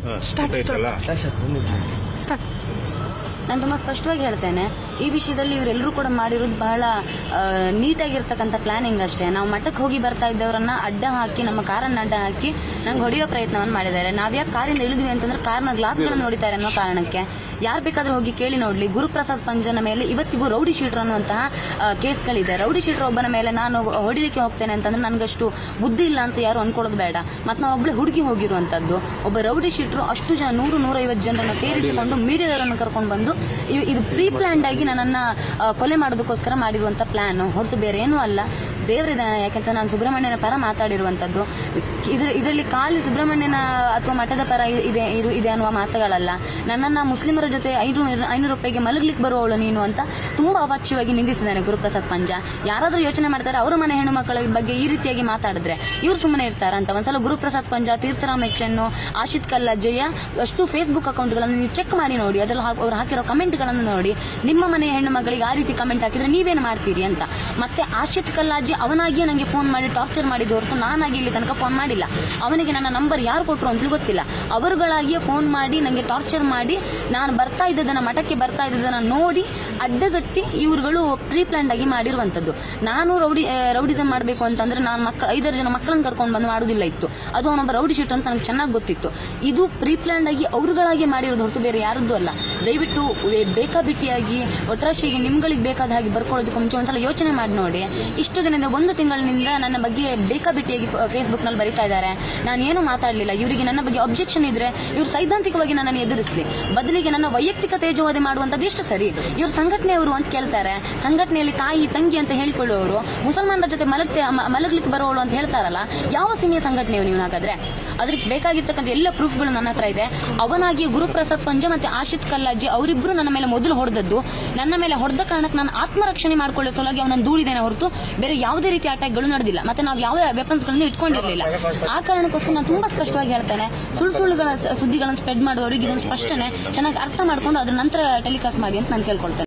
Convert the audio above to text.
start ಗೊತ್ತಾಯ್ತಲ್ಲ start ನಾನು ತುಂಬಾ ಸ್ಪಷ್ಟವಾಗಿ ಹೇಳ್ತೇನೆ ಈ ವಿಷಯದಲ್ಲಿ ಇವರೆಲ್ಲರೂ ಕೂಡ ಮಾಡಿರೋದು ಬಹಳ ಆ, ನೀಟಾಗಿರ್ತಕ್ಕಂಥ ಪ್ಲಾನಿಂಗ್ ಅಷ್ಟೇ ನಾವು ಮಠಕ್ಕೆ ಹೋಗಿ ಬರ್ತಾ ಇದ್ದವರನ್ನ ಅಡ್ಡ ಹಾಕಿ ನಮ್ಮ ಕಾರನ್ನ ಅಡ್ಡ ಹಾಕಿ ನಂಗೆ ಹೊಡೆಯೋ ಪ್ರಯತ್ನವನ್ನು ಮಾಡಿದ್ದಾರೆ ನಾವ್ಯಾಕೆ ಕಾರಿಂದ ಇಳಿದ್ವಿ ಅಂತಂದ್ರೆ ಕಾರ್ನ ಗ್ಲಾಸ್ಗಳನ್ನು ನೋಡಿದ್ದಾರೆ ಅನ್ನೋ ಕಾರಣಕ್ಕೆ ಯಾರು ಬೇಕಾದ್ರೂ ಹೋಗಿ ಕೇಳಿ ನೋಡ್ಲಿ ಗುರುಪ್ರಸಾದ್ ಪಂಜನ ಮೇಲೆ ಇವತ್ತಿಗೂ ರೌಡಿ ಶೀಟರ್ ಅನ್ನುವಂತಹ ಆ, ಕೇಸ್ಗಳಿದೆ ರೌಡಿ ಶೀಟರ್ ಒಬ್ಬನ ಮೇಲೆ ನಾನು ಹೊಡಿಲಿಕ್ಕೆ ಹೋಗ್ತೇನೆ ಅಂತಂದ್ರೆ ನನಗಷ್ಟು ಬುದ್ಧಿ ಇಲ್ಲ ಅಂತ ಯಾರು ಅನ್ಕೊಳ್ಳೋದು ಬೇಡ ಮತ್ತೆ ನಾನು ಒಬ್ಳೆ ಹುಡುಗಿ ಹೋಗಿರುವಂತದ್ದು ಒಬ್ಬ ರೌಡಿ ಶೀಟ್ರು ಅಷ್ಟು ಜನ ನೂರು ನೂರೈವತ್ತು ಜನರನ್ನ ಸೇರಿಸಿಕೊಂಡು ಮೀಡಿಯಾದವರನ್ನು ಕರ್ಕೊಂಡು ಬಂದು ಇ- ಇದು ಪ್ರೀ ಪ್ಲಾನ್ಡ್ ಆಗಿ ನನ್ನನ್ನ ಆ, ಕೊಲೆ ಮಾಡೋದಕ್ಕೋಸ್ಕರ ಮಾಡಿರುವಂತ ಪ್ಲಾನ್ ಹೊರತು ಬೇರೆ ಏನೂ ಅಲ್ಲ ದೇವರಿದ್ದಾನೆ ಯಾಕಂತ ನಾನು ಸುಬ್ರಹ್ಮಣ್ಯನ ಪರ ಮಾತಾಡಿರುವಂತದ್ದು ಇದ್ರ ಇದರಲ್ಲಿ ಖಾಲಿ ಸುಬ್ರಹ್ಮಣ್ಯನ ಅಥವಾ ಮಠದ ಪರ ಇ- ಇದೆ ಇದು ಇದೆ ಅನ್ನುವ ಮಾತುಗಳಲ್ಲ ನನ್ನನ್ನ ಮುಸ್ಲಿಮರ ಜೊತೆ ಐನೂರು ಐನೂರು ರೂಪಾಯಿಗೆ ಮಲಗ್ಲಿಕ್ಕೆ ಬರುವವಳು ನೀನು ಅಂತ ತುಂಬಾ ಅವಾಚ್ಯವಾಗಿ ನಿಂದಿಸಿದ್ದಾನೆ ಗುರುಪ್ರಸಾದ್ ಪಂಜ ಯಾರಾದ್ರೂ ಯೋಚನೆ ಮಾಡ್ತಾರೆ ಅವರ ಮನೆ ಹೆಣ್ಣು ಮಕ್ಕಳ ಬಗ್ಗೆ ಈ ರೀತಿಯಾಗಿ ಮಾತಾಡಿದ್ರೆ ಇವ್ರು ಸುಮ್ಮನೆ ಇರ್ತಾರ ಅಂತ ಒಂದ್ಸಲ ಗುರುಪ್ರಸಾದ್ ಪಂಜ ತೀರ್ಥರಾಮ್ ಎಚ್ಚನ್ನು ಆಶಿತ್ ಕಲ್ಲಜ್ಜಯ್ಯ ಅಷ್ಟು ಫೇಸ್ಬುಕ್ ಅಕೌಂಟ್ಗಳನ್ನು ನೀವು ಚೆಕ್ ಮಾಡಿ ನೋಡಿ ಅದ್ರಲ್ಲಿ ಹಾಕ್- ಅವ್ರು ಹಾಕಿರೋ ಕಮೆಂಟ್ಗಳನ್ನು ನೋಡಿ ನಿಮ್ಮ ಮನೆ ಹೆಣ್ಣು ಮಗಳಿಗೆ ಆ ರೀತಿ ಕಮೆಂಟ್ ಹಾಕಿದ್ರೆ ನೀವೇನು ಮಾಡ್ತೀರಿ ಅಂತ ಮತ್ತೆ ಆಶಿತ್ ಕಲ್ಲಾಜಿ ಅವನಾಗಿಯೇ ನನಗೆ ಫೋನ್ ಮಾಡಿ ಟಾರ್ಚರ್ ಮಾಡಿದ್ದು ಹೊರತು ನಾನಾಗಿ ಇಲ್ಲಿ ತನಕ ಫೋನ್ ಮಾಡಿಲ್ಲ ಅವನಿಗೆ ನನ್ನ ನಂಬರ್ ಯಾರು ಕೊಟ್ಟರು ಅಂತಲೂ ಗೊತ್ತಿಲ್ಲ ಅವರುಗಳಾಗಿಯೇ ಫೋನ್ ಮಾಡಿ ನನಗೆ ಟಾರ್ಚರ್ ಮಾಡಿ ನಾನು ಬರ್ತಾ ಇದ್ದದನ್ನ ಮಠಕ್ಕೆ ಬರ್ತಾ ಇದ್ದದನ್ನ ನೋಡಿ ಅಡ್ಡಗಟ್ಟಿ ಇವ್ರುಗಳು ಪ್ರೀ ಪ್ಲಾನ್ಡ್ ಆಗಿ ಮಾಡಿರುವಂತದ್ದು ನಾನು ರೌಡಿ ರೌಡಿಸಮ್ ಮಾಡಬೇಕು ಅಂತಂದ್ರೆ ನಾನು ಮಕ್ಕಳ ಐದಾರು ಜನ ಮಕ್ಕಳನ್ನ ಕರ್ಕೊಂಡು ಬಂದು ಮಾಡುದಿಲ್ಲ ಇತ್ತು ಅದು ಅವನೊಬ್ಬ ರೌಡಿ ಶೀಟ್ ಅಂತ ನನಗೆ ಚೆನ್ನಾಗಿ ಗೊತ್ತಿತ್ತು ಇದು ಪ್ರೀ ಪ್ಲಾನ್ಡ್ ಆಗಿ ಅವರುಗಳಾಗಿ ಮಾಡಿರೋದು ಹೊರತು ಬೇರೆ ಯಾರದ್ದು ಅಲ್ಲ ದಯವಿಟ್ಟು ವೇ- ಬೇಕಾಬಿಟ್ಟಿಯಾಗಿ ಒಟ್ರಾಶಿಗೆ ನಿಮ್ಗಳಿಗೆ ಬೇಕಾದ ಹಾಗೆ ಬರ್ಕೊಳ್ಳೋದಕ್ಕೆ ಮುಂಚೆ ಒಂದ್ಸಲ ಯೋಚನೆ ಮಾಡಿ ನೋಡಿ ಇಷ್ಟು ದಿನದಿಂದ ಒಂದು ತಿಂಗಳಿನಿಂದ ನನ್ನ ಬಗ್ಗೆ ಬೇಕಾಬಿಟ್ಟಿಯಾಗಿ ಫೇಸ್ಬುಕ್ ನಲ್ಲಿ ಬರೀತಾ ಇದ್ದಾರೆ ನಾನು ಏನು ಮಾತಾಡಲಿಲ್ಲ ಇವರಿಗೆ ನನ್ನ ಬಗ್ಗೆ ಅಬ್ಜೆಕ್ಷನ್ ಇದ್ರೆ ಇವರು ಸೈದ್ಧಾಂತಿಕವಾಗಿ ನನ್ನನ್ನು ಎದುರಿಸಲಿ ಬದಲಿಗೆ ನನ್ನ ವೈಯಕ್ತಿಕ ತೇಜೋವಧೆ ಮಾಡುವಂತದ್ದು ಎಷ್ಟು ಸರಿ ಇವರು ಸಂಘಟನೆಯವರು ಅಂತ ಕೇಳ್ತಾರೆ ಸಂಘಟನೆಯಲ್ಲಿ ತಾಯಿ ತಂಗಿ ಅಂತ ಹೇಳಿಕೊಳ್ಳುವವರು ಮುಸಲ್ಮಾನರ ಜೊತೆ ಮಲಗ್ತೆ ಮ- ಮಲಗ್ಲಿಕ್ಕೆ ಬರೋಳು ಅಂತ ಹೇಳ್ತಾರಲ್ಲ ಯಾವ ಸೀಮೆಯ ಸಂಘಟನೆಯು ನೀವು ಹಾಗಾದ್ರೆ ಅದಕ್ಕೆ ಬೇಕಾಗಿರ್ತಕ್ಕಂಥ ಎಲ್ಲ ಪ್ರೂಫ್ಗಳು ನನ್ನ ಹತ್ರ ಇದೆ ಅವನಾಗಿ ಗುರುಪ್ರಸಾದ್ ಪಂಜ ಮತ್ತೆ ಆಶಿತ್ ಕಲ್ಲಾಜಿ ಅವರಿಬ್ರು ನನ್ನ ಮೇಲೆ ಮೊದಲು ಹೊಡೆದದ್ದು ನನ್ನ ಮೇಲೆ ಹೊಡೆದ ಕಾರಣಕ್ಕೆ ನಾನು ಆತ್ಮರಕ್ಷಣೆ ಮಾಡ್ಕೊಳ್ಳೋ ಸಲುವಾಗಿ ಅವನನ್ನು ದೂಡಿದ್ದೇನೆ ಹೊರತು ಬೇರೆ ಯಾವುದೇ ರೀತಿ ಅಟ್ಯಾಕ್ಗಳು ನಡೆದಿಲ್ಲ ಮತ್ತೆ ನಾವು ಯಾವ ವೆಪನ್ಸ್ ಗಳನ್ನು ಇಟ್ಕೊಂಡಿರಲಿಲ್ಲ ಆ ಕಾರಣಕ್ಕೋಸ್ಕರ ನಾನು ತುಂಬಾ ಸ್ಪಷ್ಟವಾಗಿ ಹೇಳ್ತೇನೆ ಸುಳ್ಳು ಸುಳ್ಳುಗಳ ಸ- ಸುದ್ದಿಗಳನ್ನು ಸ್ಪ್ರೆಡ್ ಮಾಡುವವರಿಗೆ ಇದೊಂದು ಸ್ಪಷ್ಟನೆ ಚೆನ್ನಾಗಿ ಅರ್ಥ ಮಾಡ್ಕೊಂಡು ಅದ್ರ ನಂತರ ಟೆಲಿಕಾಸ್ಟ್ ಮಾಡಿ ಅಂತ ನಾನು ಕೇಳ್ಕೊಳ್ತೇನೆ